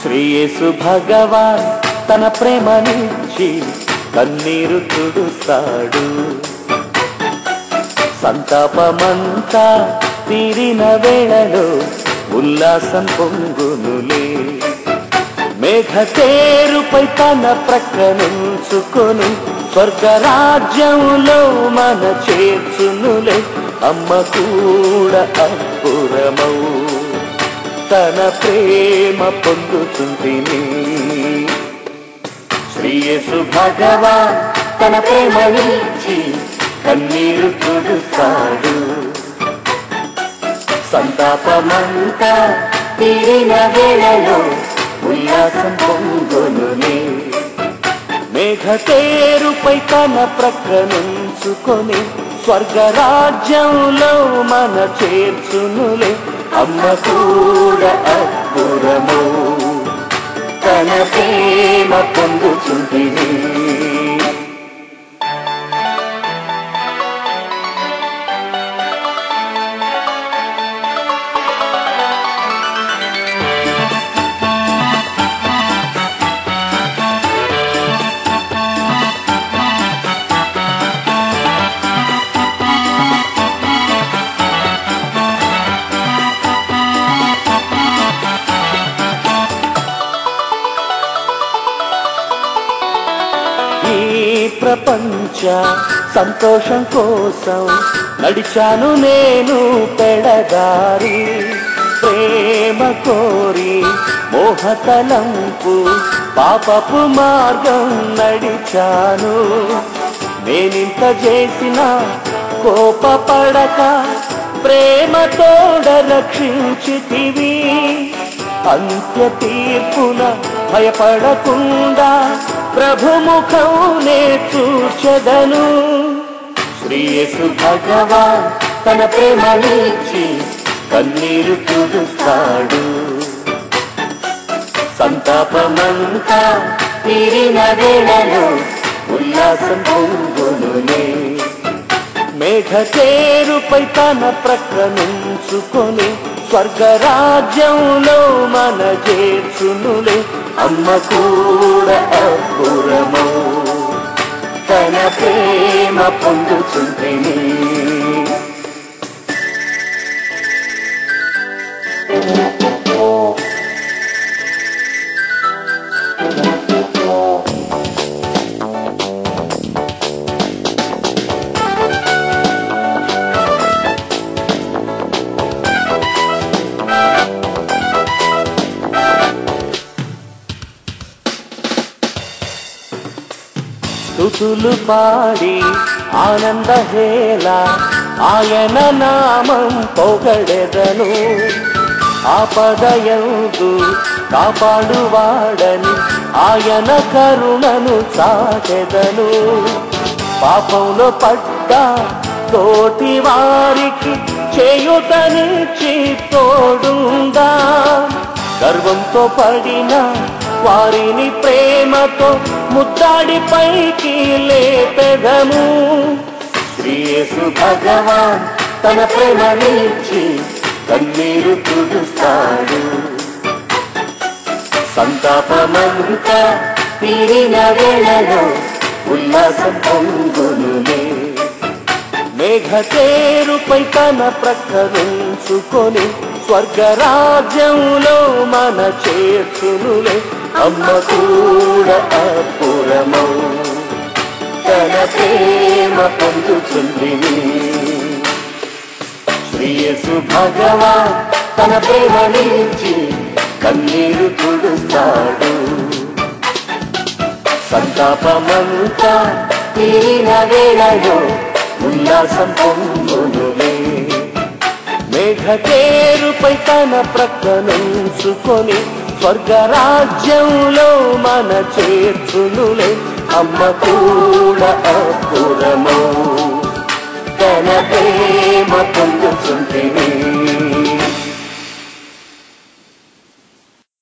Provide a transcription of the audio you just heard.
శ్రీయేసు భగవాన్ తన ప్రేమనిచ్చి కన్నీరు తుడుస్తాడు సంతాపమంతా తీరిన వేళలో ఉల్లాసం పొంగునులే మేఘతేరుపై తన ప్రక్కనుంచుకొని స్వర్గరాజ్యంలో మన చేర్చునులే అమ్మ కూడా అపురమౌ తన ప్రేమ పొందుతుంటిని శ్రీయసు భగవాన్ తన ప్రేమనిచ్చి కన్నీరు తుడుస్తాడు సంతాపమంతా తీరిన వేళలో ఉల్లాసం పొంగునులే మేఘతేరుపై తన ప్రక్కనుంచుకొని స్వర్గరాజ్యంలో మన చేర్చునులే అమ్మ కూడా అద్భురము తన ప్రేమ పొందుచుంటిని ఈ ప్రపంచ సంతోషం కోసం నడిచాను నేను పెడదారి ప్రేమ కోరి మోహతలంపు పాపపు మార్గం నడిచాను నేనింత చేసిన కోపపడక ప్రేమతోడ రక్షించితివి అంత్య తీర్పున భయపడకుండా ప్రభుముఖం నే చూచెదను శ్రీయసు భగవాన్ తన ప్రేమనిచ్చి కన్నీరు తుడుస్తాడు సంతాపమంతా తీరిన వేళలో ఉల్లాసం పొంగునులే మేఘచేరుపై తన ప్రక్కనుంచుకొని స్వర్గరాజ్యంలో మన చేర్చునులే అమ్మ కూడా అపురము తన ప్రేమ పొందుచుంటిని స్థుతులు పాడి ఆనందహేళ ఆయన నామం పొగడెదను ఆపదయందు కాపాడువాడని ఆయన కరుణను చాటెదను పాపంలో పడ్డ తోటి వారికి చేయుతనిచ్చి తోడుందా గర్వంతో పడిన వారిని ప్రేమతో ముద్దాడి పైకి లేపెదము శ్రీయేసు భగవాన్ తన ప్రేమనిచ్చి కన్నీరు తుడుస్తాడు సంతాపమంతా తీరిన వేళలో ఉల్లాసం పొంగునులే మేఘతేరుపై తన ప్రక్కనుంచుకొని స్వర్గరాజ్యంలో మన చేర్చునులే అమ్మ కూడా అపురమౌ తన ప్రేమ పొందుచుండిని శ్రీయసు భగవాన్ తన ప్రేమనిచ్చి కన్నీరు తుడుస్తాడు సంతాపమంతా తీరిన వేళలో ఉల్లాసం పొంగునులే మేఘకేరుపై తన ప్రక్కనుంచుకొని స్వర్గరాజ్యంలో మన చేర్చునులే అమ్మ కూడా అపురము తన ప్రేమ పొందుచుంటిని